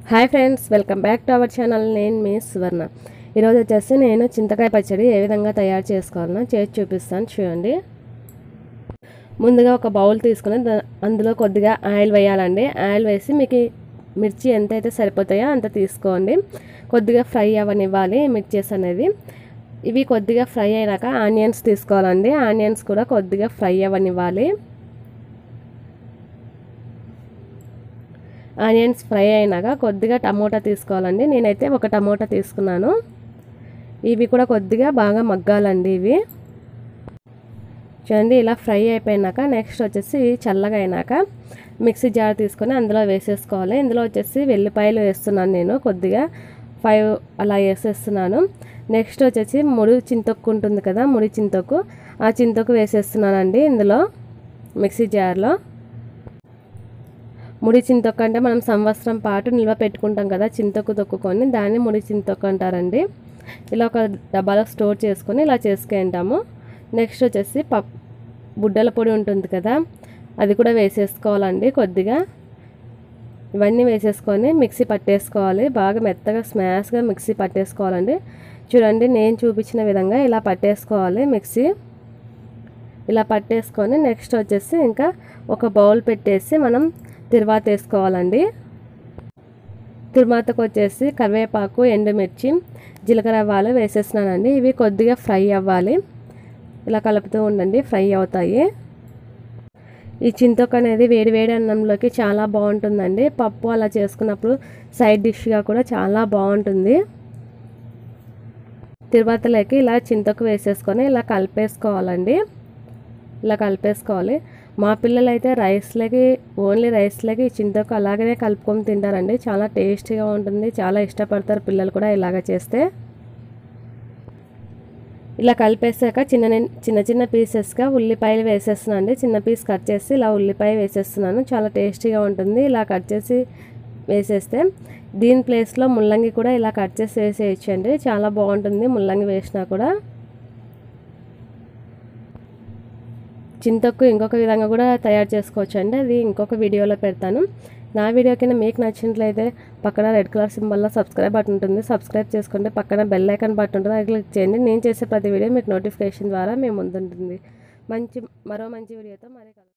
Hi friends welcome back to our channel నేను మీ సువర్ణ ఈరోజు వచ్చేసి నేను చింతకాయ పచ్చడి ఏ విధంగా తయారు చేసుకోవాలనో చేసి చూపిస్తాను చూడండి ముందుగా ఒక బౌల్ తీసుకుని దా- అందులో కొద్దిగా ఆయిల్ వేయాలండి ఆయిల్ వేసి మీకు మిర్చి ఎంత అయితే సరిపోతాయో అంత తీసుకోండి కొద్దిగా ఫ్రై అవ్వనివ్వాలి మిర్చీస్ అనేది ఇవి కొద్దిగా ఫ్రై అయినాక ఆనియన్స్ తీసుకోవాలండి ఆనియన్స్ కూడా కొద్దిగా ఫ్రై అవ్వనివ్వాలి ఆనియన్స్ ఫ్రై అయినాక కొద్దిగా టమోటా తీసుకోవాలండి నేనైతే ఒక టమోటా తీసుకున్నాను ఇవి కూడా కొద్దిగా బాగా మగ్గాలండి ఇవి చూడండి ఇలా ఫ్రై అయిపోయినాక నెక్స్ట్ వచ్చేసి చల్లగా అయినాక మిక్సీ జార్ తీసుకొని అందులో వేసేసుకోవాలి ఇందులో వచ్చేసి వెల్లిపాయలు వేస్తున్నాను నేను కొద్దిగా ఫైవ్ అలా వేసేస్తున్నాను నెక్స్ట్ వచ్చేసి ముడి చింతొక్కు ఉంటుంది కదా ముడి చింతొక్కు ఆ చింతొక్కు వేసేస్తున్నానండి ఇందులో మిక్సీ జార్లో ముడి చింతొక్కు అంటే మనం సంవత్సరం పాటు నిల్వ పెట్టుకుంటాం కదా చింతొక్కు తొక్కుకొని దాన్ని ముడి చింతొక్కు అంటారండి ఇలా ఒక డబ్బాలో స్టోర్ చేసుకొని ఇలా చేసుకుంటాము నెక్స్ట్ వచ్చేసి పప్ బుడ్డల పొడి ఉంటుంది కదా అది కూడా వేసేసుకోవాలండి కొద్దిగా ఇవన్నీ వేసేసుకొని మిక్సీ పట్టేసుకోవాలి బాగా మెత్తగా స్మాష్గా మిక్సీ పట్టేసుకోవాలండి చూడండి నేను చూపించిన విధంగా ఇలా పట్టేసుకోవాలి మిక్సీ ఇలా పట్టేసుకొని నెక్స్ట్ వచ్చేసి ఇంకా ఒక బౌల్ పెట్టేసి మనం తిరువాత వేసుకోవాలండి తిరుమాతకు వచ్చేసి కరివేపాకు ఎండుమిర్చి జీలకర్ర ఆవాలు వేసేస్తున్నానండి ఇవి కొద్దిగా ఫ్రై అవ్వాలి ఇలా కలుపుతూ ఉండండి ఫ్రై అవుతాయి ఈ చింతొక్క అనేది వేడి వేడి అన్నంలోకి చాలా బాగుంటుందండి పప్పు అలా చేసుకున్నప్పుడు సైడ్ డిష్గా కూడా చాలా బాగుంటుంది తిరువాతలోకి ఇలా చింతకు వేసేసుకొని ఇలా కలిపేసుకోవాలండి ఇలా కలిపేసుకోవాలి మా పిల్లలు అయితే రైస్లకి ఓన్లీ రైస్లకి చింతకు అలాగనే కలుపుకొని తింటారండి చాలా టేస్టీగా ఉంటుంది చాలా ఇష్టపడతారు పిల్లలు కూడా ఇలాగ చేస్తే ఇలా కలిపేసాక చిన్న చిన్న చిన్న పీసెస్గా ఉల్లిపాయలు వేసేస్తున్నాను అండి చిన్న పీస్ కట్ చేసి ఇలా ఉల్లిపాయ వేసేస్తున్నాను చాలా టేస్టీగా ఉంటుంది ఇలా కట్ చేసి వేసేస్తే దీని ప్లేస్లో ముల్లంగి కూడా ఇలా కట్ చేసి వేసేయచ్చండి చాలా బాగుంటుంది ముల్లంగి వేసినా కూడా చింతొక్కు ఇంకొక విధంగా కూడా తయారు చేసుకోవచ్చు అండి అది ఇంకొక వీడియోలో పెడతాను నా వీడియో కింద మీకు నచ్చినట్లయితే పక్కన రెడ్ కలర్ సింబల్లో సబ్స్క్రైబ్ బటన్ ఉంటుంది సబ్స్క్రైబ్ చేసుకుంటే పక్కన బెల్ ఐకాన్ బటన్ ఉంటుంది అది క్లిక్ చేయండి నేను చేసే ప్రతి వీడియో మీకు నోటిఫికేషన్ ద్వారా మేము ముందుంటుంది మంచి మరో మంచి వీడియోతో మరి కలుద్దాం.